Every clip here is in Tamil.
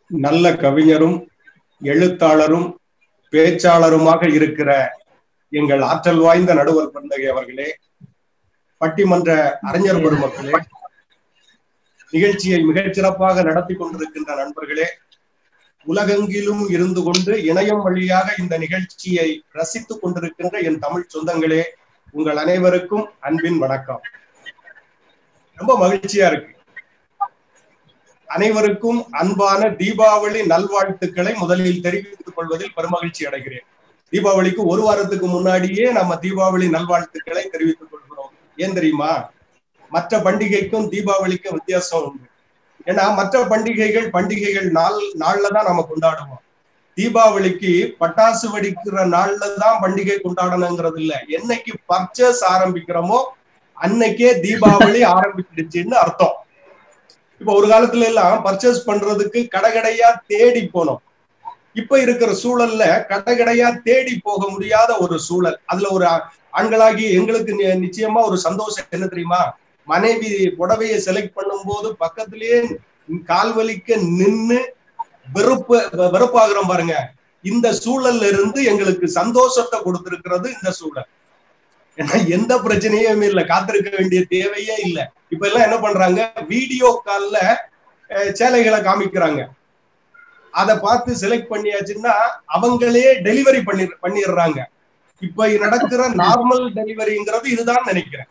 நல்ல கவிஞரும் எழுத்தாளரும் பேச்சாளருமாக இருக்கிற எங்கள் ஆற்றல் வாய்ந்த நடுவர் பிறந்தகை அவர்களே பட்டிமன்ற அறிஞர் பெருமக்களே நிகழ்ச்சியை மிகச்சிறப்பாக நடத்தி கொண்டிருக்கின்ற நண்பர்களே உலகெங்கிலும் இருந்து கொண்டு இணையம் வழியாக இந்த நிகழ்ச்சியை ரசித்துக் கொண்டிருக்கின்ற என் தமிழ் சொந்தங்களே உங்கள் அனைவருக்கும் அன்பின் வணக்கம் ரொம்ப மகிழ்ச்சியா இருக்கு அனைவருக்கும் அன்பான தீபாவளி நல்வாழ்த்துக்களை முதலில் தெரிவித்துக் கொள்வதில் பெருமகிழ்ச்சி அடைகிறேன் தீபாவளிக்கு ஒரு வாரத்துக்கு முன்னாடியே நம்ம தீபாவளி நல்வாழ்த்துக்களை தெரிவித்துக் கொள்கிறோம் ஏன் தெரியுமா மற்ற பண்டிகைக்கும் தீபாவளிக்கும் வித்தியாசம் உண்டு ஏன்னா மற்ற பண்டிகைகள் பண்டிகைகள் நாள் நாள்ல தான் நம்ம கொண்டாடுவோம் தீபாவளிக்கு பட்டாசு வெடிக்கிற நாள்ல தான் பண்டிகை கொண்டாடணுங்கிறது இல்ல என்னைக்கு பர்ச்சேஸ் ஆரம்பிக்கிறோமோ அன்னைக்கே தீபாவளி ஆரம்பிச்சிடுச்சுன்னு அர்த்தம் இப்ப ஒரு காலத்துல எல்லாம் பர்ச்சேஸ் பண்றதுக்கு கடைகடையா தேடி போனோம் இப்ப இருக்கிற சூழல்ல கடைகடையா தேடி போக முடியாத ஒரு சூழல் அதுல ஒரு ஆண்களாகி எங்களுக்கு நிச்சயமா ஒரு சந்தோஷம் என்ன தெரியுமா மனைவி புடவையை செலக்ட் பண்ணும் போது பக்கத்திலேயே கால்வலிக்க நின்னு வெறுப்பு வெறுப்பாகிறோம் பாருங்க இந்த சூழல்ல இருந்து எங்களுக்கு சந்தோஷத்தை கொடுத்திருக்கிறது இந்த சூழல் ஏன்னா எந்த பிரச்சனையும் இல்லை காத்திருக்க வேண்டிய தேவையே இல்லை இப்ப எல்லாம் என்ன பண்றாங்க வீடியோ கால்ல சேலைகளை காமிக்கிறாங்க அதை பார்த்து செலக்ட் பண்ணியாச்சுன்னா அவங்களே டெலிவரி பண்ணி பண்ணிடுறாங்க இப்ப நடக்கிற நார்மல் டெலிவரிங்கிறது இதுதான் நினைக்கிறேன்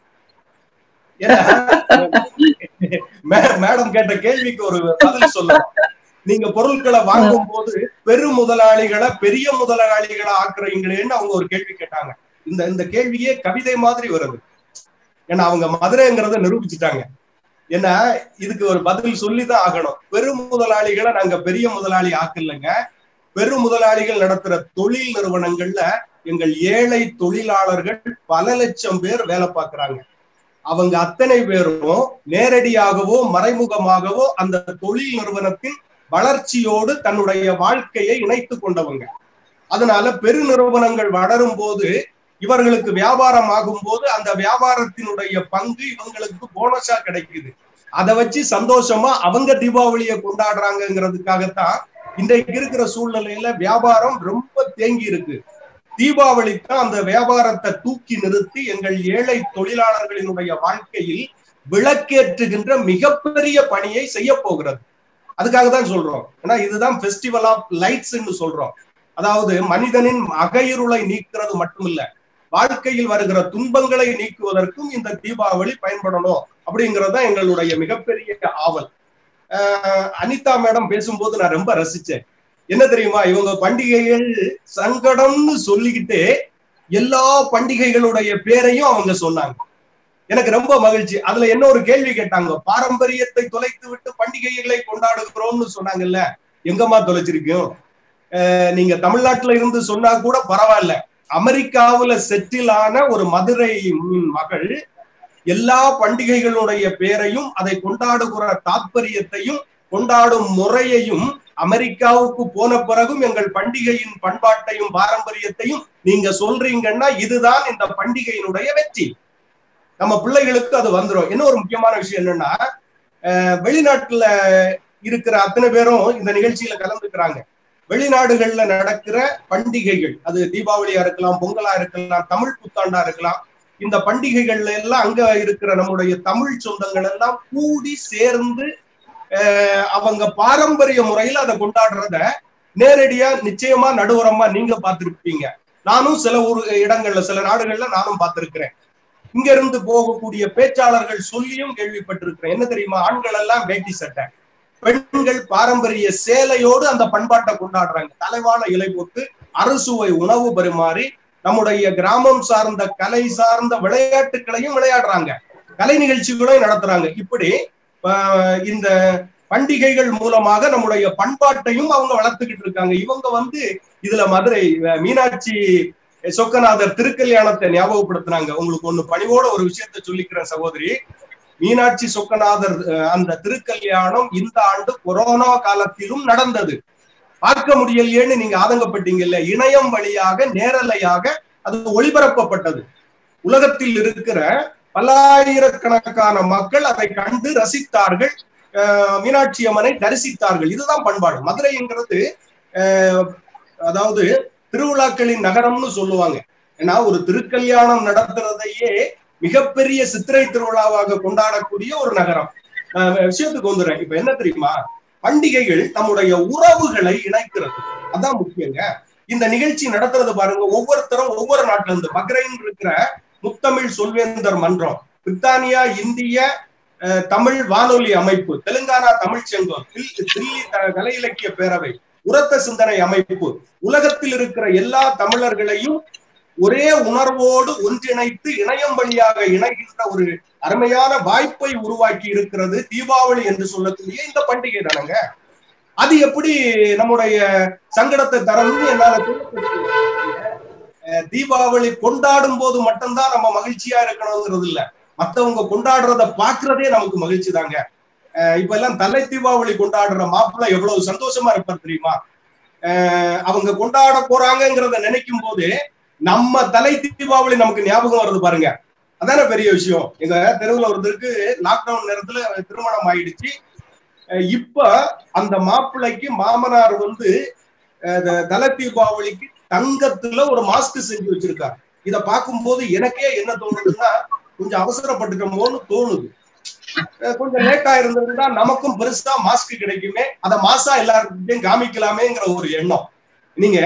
மேடம் கேட்ட கேள்விக்கு ஒரு பதில் சொல்லலாம் நீங்க பொருட்களை வாங்கும் போது பெரு முதலாளிகளை பெரிய முதலாளிகளை ஆக்குறீங்களேன்னு அவங்க ஒரு கேள்வி கேட்டாங்க இந்த இந்த கேள்வியே கவிதை மாதிரி வருது ஏன்னா அவங்க மதுரைங்கிறத நிரூபிச்சுட்டாங்க ஏன்னா இதுக்கு ஒரு பதில் சொல்லிதான் ஆகணும் பெரு முதலாளிகளை நாங்க பெரிய முதலாளி ஆக்கலைங்க பெரு முதலாளிகள் நடத்துற தொழில் நிறுவனங்கள்ல எங்கள் ஏழை தொழிலாளர்கள் பல லட்சம் பேர் வேலை பார்க்கிறாங்க அவங்க அத்தனை பேரும் நேரடியாகவோ மறைமுகமாகவோ அந்த தொழில் நிறுவனத்தின் வளர்ச்சியோடு தன்னுடைய வாழ்க்கையை இணைத்து கொண்டவங்க அதனால பெரு நிறுவனங்கள் வளரும் போது இவர்களுக்கு வியாபாரம் ஆகும் போது அந்த வியாபாரத்தினுடைய பங்கு இவங்களுக்கு போனஸா கிடைக்குது அதை வச்சு சந்தோஷமா அவங்க தீபாவளியை கொண்டாடுறாங்கிறதுக்காகத்தான் இன்றைக்கு இருக்கிற சூழ்நிலையில வியாபாரம் ரொம்ப தேங்கி இருக்கு தீபாவளி தான் அந்த வியாபாரத்தை தூக்கி நிறுத்தி எங்கள் ஏழை தொழிலாளர்களினுடைய வாழ்க்கையில் விளக்கேற்றுகின்ற மிகப்பெரிய பணியை செய்ய போகிறது அதுக்காக தான் சொல்றோம் ஏன்னா இதுதான் பெஸ்டிவல் ஆஃப் லைட்ஸ் சொல்றோம் அதாவது மனிதனின் அகையிருளை நீக்கிறது மட்டுமில்ல வாழ்க்கையில் வருகிற துன்பங்களை நீக்குவதற்கும் இந்த தீபாவளி பயன்படணும் அப்படிங்கறது எங்களுடைய மிகப்பெரிய ஆவல் அனிதா மேடம் பேசும்போது நான் ரொம்ப ரசிச்சேன் என்ன தெரியுமா இவங்க பண்டிகைகள் சங்கடம்னு சொல்லிக்கிட்டு எல்லா பண்டிகைகளுடைய பேரையும் அவங்க சொன்னாங்க எனக்கு ரொம்ப மகிழ்ச்சி அதுல என்ன ஒரு கேள்வி கேட்டாங்க பாரம்பரியத்தை தொலைத்து விட்டு பண்டிகைகளை கொண்டாடுகிறோம்னு சொன்னாங்கல்ல எங்கம்மா தொலைச்சிருக்கோம் நீங்க தமிழ்நாட்டுல இருந்து சொன்னா கூட பரவாயில்ல அமெரிக்காவுல செட்டில் ஆன ஒரு மதுரை மகள் எல்லா பண்டிகைகளுடைய பேரையும் அதை கொண்டாடுகிற தாற்பயத்தையும் கொண்டாடும் முறையையும் அமெரிக்காவுக்கு போன பிறகும் எங்கள் பண்டிகையின் பண்பாட்டையும் பாரம்பரியத்தையும் நீங்க சொல்றீங்கன்னா இதுதான் இந்த பண்டிகையினுடைய வெற்றி நம்ம பிள்ளைகளுக்கு அது வந்துடும் என்ன ஒரு முக்கியமான விஷயம் என்னன்னா வெளிநாட்டுல இருக்கிற அத்தனை பேரும் இந்த நிகழ்ச்சியில கலந்துக்கிறாங்க வெளிநாடுகள்ல நடக்கிற பண்டிகைகள் அது தீபாவளியா இருக்கலாம் பொங்கலா இருக்கலாம் தமிழ் புத்தாண்டா இருக்கலாம் இந்த பண்டிகைகள்ல எல்லாம் அங்க இருக்கிற நம்முடைய தமிழ் சொந்தங்கள் எல்லாம் கூடி சேர்ந்து அவங்க பாரம்பரிய முறையில அதை கொண்டாடுறத நேரடியா நிச்சயமா நடுவரமா நீங்க பார்த்திருப்பீங்க நானும் சில ஊர் இடங்கள்ல சில நாடுகள்ல நானும் பார்த்திருக்கிறேன் இங்க இருந்து போகக்கூடிய பேச்சாளர்கள் சொல்லியும் கேள்விப்பட்டிருக்கிறேன் என்ன தெரியுமா ஆண்கள் எல்லாம் வேட்டி சட்டை பெண்கள் பாரம்பரிய சேலையோடு அந்த பண்பாட்டை கொண்டாடுறாங்க தலைவான இலை போட்டு அறுசுவை உணவு பரிமாறி நம்முடைய கிராமம் சார்ந்த கலை சார்ந்த விளையாட்டுகளையும் விளையாடுறாங்க கலை நிகழ்ச்சிகளையும் நடத்துறாங்க இப்படி இந்த பண்டிகைகள் மூலமாக நம்முடைய பண்பாட்டையும் அவங்க வளர்த்துக்கிட்டு இருக்காங்க இவங்க வந்து இதுல மதுரை மீனாட்சி சொக்கநாதர் திருக்கல்யாணத்தை ஞாபகப்படுத்தினாங்க உங்களுக்கு ஒண்ணு பணிவோட ஒரு விஷயத்த சொல்லிக்கிறேன் சகோதரி மீனாட்சி சொக்கநாதர் அந்த திருக்கல்யாணம் இந்த ஆண்டு கொரோனா காலத்திலும் நடந்தது பார்க்க முடியலையேன்னு நீங்க ஆதங்கப்பட்டீங்கல்ல இணையம் வழியாக நேரலையாக அது ஒளிபரப்பப்பட்டது உலகத்தில் இருக்கிற பல்லாயிரக்கணக்கான மக்கள் அதை கண்டு ரசித்தார்கள் அஹ், மீனாட்சி அம்மனை தரிசித்தார்கள் இதுதான் பண்பாடு மதுரைங்கிறது அஹ், அதாவது திருவிழாக்களின் நகரம்னு சொல்லுவாங்க ஏன்னா ஒரு திருக்கல்யாணம் நடத்துறதையே மிகப்பெரிய சித்திரை திருவிழாவாக கொண்டாடக்கூடிய ஒரு நகரம் நான் விஷயத்துக்கு வந்துடுறேன் இப்ப என்ன தெரியுமா பண்டிகைகள் நம்முடைய உறவுகளை இணைக்கிறது அதான் முக்கியங்க இந்த நிகழ்ச்சி நடத்துறது பாருங்க ஒவ்வொருத்தரும் ஒவ்வொரு நாட்டுல இருந்து பக்ரைன் இருக்கிற முத்தமிழ் சொல்வேந்தர் மன்றம் பிரித்தானியா இந்திய அஹ், தமிழ் வானொலி அமைப்பு தெலுங்கானா தமிழ் சங்கம் தில்- தில்லி த- கலை இலக்கிய பேரவை உரத்த சிந்தனை அமைப்பு உலகத்தில் இருக்கிற எல்லா தமிழர்களையும் ஒரே உணர்வோடு ஒன்றிணைத்து இணையம் வழியாக இணைகின்ற ஒரு அருமையான வாய்ப்பை உருவாக்கி இருக்கிறது தீபாவளி என்று சொல்லக்கூடிய இந்த பண்டிகை தானங்க அது எப்படி நம்முடைய சங்கடத்தை தரணும்னு என்னால சொல்ல தெரியல. அஹ் தீபாவளி கொண்டாடும் போது மட்டும்தான் நம்ம மகிழ்ச்சியா இருக்கணுங்கிறது இல்ல மத்தவங்க கொண்டாடுறத பாக்குறதே நமக்கு மகிழ்ச்சி தாங்க அஹ் இப்ப எல்லாம் தலை தீபாவளி கொண்டாடுற மாப்பிள்ளை எவ்வளவு சந்தோஷமா இருப்பார் தெரியுமா அஹ் அவங்க கொண்டாட போறாங்கங்கிறத நினைக்கும் போது நம்ம தலை தீபாவளி நமக்கு ஞாபகம் வருது பாருங்க அதானே பெரிய விஷயம் எங்க தெருவுல ஒருத்தருக்கு லாக்டவுன் நேரத்துல திருமணம் ஆயிடுச்சு அஹ் இப்ப அந்த மாப்பிள்ளைக்கு மாமனார் வந்து அஹ் இந்த தலை தீபாவளிக்கு தங்கத்துல ஒரு மாஸ்க் செஞ்சு வச்சிருக்காரு இத பார்க்கும்போது எனக்கே என்ன தோணுதுன்னா கொஞ்சம் அவசரப்பட்டுட்டோமோன்னு தோணுது அஹ் கொஞ்சம் லேட்டா இருந்திருந்தா நமக்கும் பெருசா மாஸ்க் கிடைக்குமே அத மாசா எல்லாருக்கிட்டையும் காமிக்கலாமேங்கிற ஒரு எண்ணம் நீங்க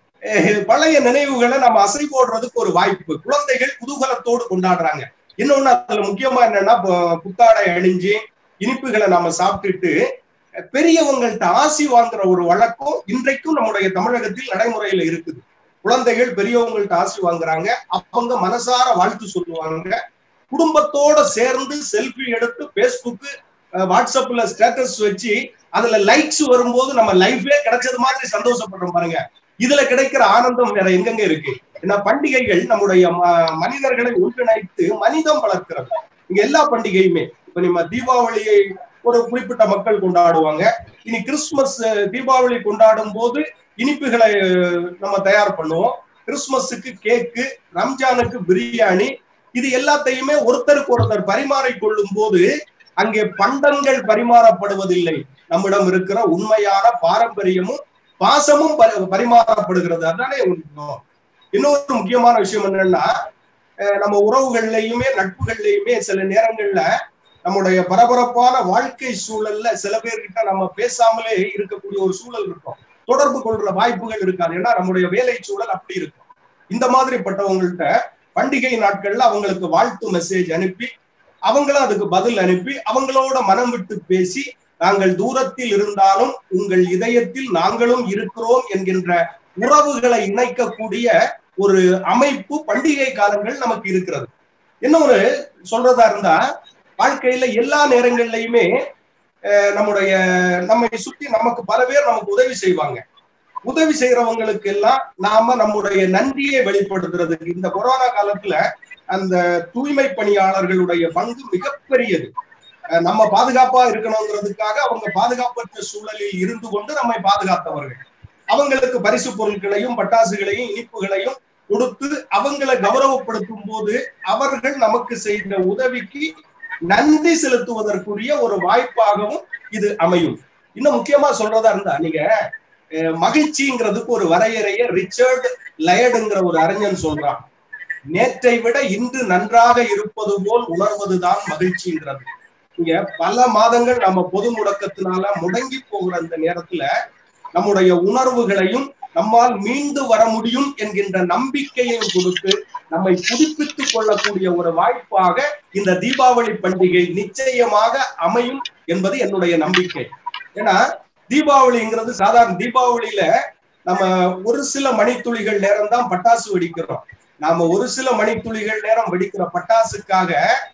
அஹ் பழைய நினைவுகளை நம்ம அசை போடுறதுக்கு ஒரு வாய்ப்பு குழந்தைகள் குதூகலத்தோடு கொண்டாடுறாங்க இன்னொன்னு அதுல முக்கியமா என்னன்னா பு- புத்தாடை அணிஞ்சு இனிப்புகளை நாம சாப்பிட்டுட்டு அஹ் பெரியவங்கள்ட்ட ஆசி வாங்குற ஒரு வழக்கம் இன்றைக்கும் நம்முடைய தமிழகத்தில் நடைமுறையில இருக்குது குழந்தைகள் பெரியவங்கள்ட்ட ஆசி வாங்குறாங்க அவங்க மனசார வாழ்த்து சொல்லுவாங்க குடும்பத்தோட சேர்ந்து செல்ஃபி எடுத்து பேஸ்புக் வாட்ஸ்அப்ல ஸ்டேட்டஸ் வச்சு அதுல லைக்ஸ் வரும்போது நம்ம லைஃபே கிடைச்சது மாதிரி சந்தோஷப்படுறோம் பாருங்க இதுல கிடைக்கிற ஆனந்தம் வேற எங்கெங்க இருக்கு ஏன்னா பண்டிகைகள் நம்முடைய ம- மனிதர்களை ஒன்றிணைத்து மனிதம் வளர்க்கிறது இங்க எல்லா பண்டிகையுமே இப்ப நம்ம தீபாவளியை ஒரு குறிப்பிட்ட மக்கள் கொண்டாடுவாங்க இனி கிறிஸ்துமஸ் அஹ், தீபாவளி கொண்டாடும் போது இனிப்புகளை அஹ், நம்ம தயார் பண்ணுவோம் கிறிஸ்துமஸுக்கு கேக்கு ரம்ஜானுக்கு பிரியாணி இது எல்லாத்தையுமே ஒருத்தருக்கு ஒருத்தர் பரிமாறிக் கொள்ளும் போது அங்கே பண்டங்கள் பரிமாறப்படுவதில்லை நம்மிடம் இருக்கிற உண்மையான பாரம்பரியமும் பாசமும் பரி- பரிமாறப்படுகிறது அதானே உண்மை. இன்னொரு முக்கியமான விஷயம் என்னன்னா அஹ் நம்ம உறவுகள்லயுமே நட்புகள்லயுமே சில நேரங்கள்ல நம்முடைய பரபரப்பான வாழ்க்கை சூழல்ல சில பேர்கிட்ட நம்ம பேசாமலே இருக்கக்கூடிய ஒரு சூழல் இருக்கும் தொடர்பு கொள்ற வாய்ப்புகள் இருக்காது ஏன்னா நம்முடைய வேலை சூழல் அப்படி இருக்கும் இந்த மாதிரிப்பட்டவங்கள்ட்ட பண்டிகை நாட்கள்ல அவங்களுக்கு வாழ்த்து மெசேஜ் அனுப்பி அவங்களும் அதுக்கு பதில் அனுப்பி அவங்களோட மனம் விட்டு பேசி நாங்கள் தூரத்தில் இருந்தாலும் உங்கள் இதயத்தில் நாங்களும் இருக்கிறோம் என்கின்ற உறவுகளை இணைக்கக்கூடிய ஒரு அமைப்பு பண்டிகை காலங்கள் நமக்கு இருக்கிறது இன்னொரு சொல்றதா இருந்தா வாழ்க்கையில எல்லா நேரங்கள்லயுமே அஹ், நம்முடைய நம்மை சுத்தி நமக்கு பல பேர் நமக்கு உதவி செய்வாங்க உதவி செய்யறவங்களுக்கு எல்லாம் நாம நம்முடைய நன்றியை வெளிப்படுத்துறதுக்கு இந்த கொரோனா காலத்துல அந்த தூய்மை பணியாளர்களுடைய பங்கு மிகப்பெரியது அஹ் நம்ம பாதுகாப்பா இருக்கணுங்கிறதுக்காக அவங்க பாதுகாப்பற்ற சூழலில் இருந்து கொண்டு நம்மை பாதுகாத்தவர்கள் அவங்களுக்கு பரிசு பொருட்களையும் பட்டாசுகளையும் இனிப்புகளையும் கொடுத்து அவங்களை கௌரவப்படுத்தும் போது அவர்கள் நமக்கு செய்த உதவிக்கு நன்றி செலுத்துவதற்குரிய ஒரு வாய்ப்பாகவும் இது அமையும் இன்னும் முக்கியமா சொல்றதா இருந்தா நீங்க அஹ், மகிழ்ச்சிங்கிறதுக்கு ஒரு வரையறைய ரிச்சர்ட் லயடுங்கிற ஒரு அறிஞன் சொல்றான் நேற்றை விட இன்று நன்றாக இருப்பது போல் உணர்வதுதான் மகிழ்ச்சிங்கிறது இங்க பல மாதங்கள் நம்ம பொது முடக்கத்தினால முடங்கி போகிற அந்த நேரத்துல நம்முடைய உணர்வுகளையும் நம்மால் மீண்டு வர முடியும் என்கின்ற நம்பிக்கையையும் கொடுத்து நம்மை புதுப்பித்துக் கொள்ளக்கூடிய ஒரு வாய்ப்பாக இந்த தீபாவளி பண்டிகை நிச்சயமாக அமையும் என்பது என்னுடைய நம்பிக்கை ஏன்னா தீபாவளிங்கிறது சாதாரண தீபாவளியில நம்ம ஒரு சில மணித்துளிகள் நேரம் தான் பட்டாசு வெடிக்கிறோம் நாம ஒரு சில மணித்துளிகள் நேரம் வெடிக்கிற பட்டாசுக்காக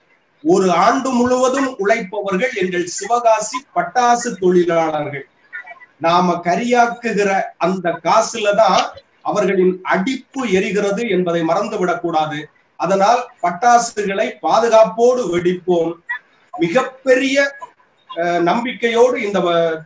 ஒரு ஆண்டு முழுவதும் உழைப்பவர்கள் எங்கள் சிவகாசி பட்டாசு தொழிலாளர்கள் நாம கரியாக்குகிற அந்த காசுல தான் அவர்களின் அடிப்பு எரிகிறது என்பதை மறந்து விடக்கூடாது அதனால் பட்டாசுகளை பாதுகாப்போடு வெடிப்போம் மிகப்பெரிய அஹ், நம்பிக்கையோடு இந்த வ-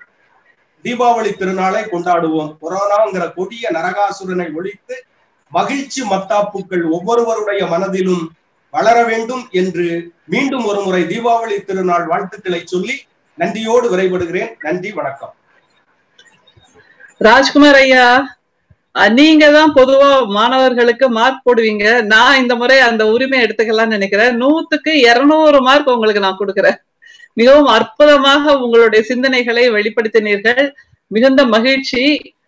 தீபாவளி திருநாளை கொண்டாடுவோம் கொரோனாங்கிற கொடிய நரகாசுரனை ஒழித்து மகிழ்ச்சி மத்தாப்புக்கள் ஒவ்வொருவருடைய மனதிலும் வளர வேண்டும் என்று மீண்டும் ஒரு முறை தீபாவளி திருநாள் வாழ்த்துக்களை சொல்லி நன்றியோடு விரைபடுகிறேன் நன்றி வணக்கம் ராஜ்குமார் ஐயா அஹ், நீங்க தான் பொதுவா மாணவர்களுக்கு மார்க் போடுவீங்க நான் இந்த முறை அந்த உரிமை எடுத்துக்கலாம்னு நினைக்கிறேன் நூத்துக்கு இருநூறு மார்க் உங்களுக்கு நான் கொடுக்கிறேன் மிகவும் அற்புதமாக உங்களுடைய சிந்தனைகளை வெளிப்படுத்தினீர்கள் மிகுந்த மகிழ்ச்சி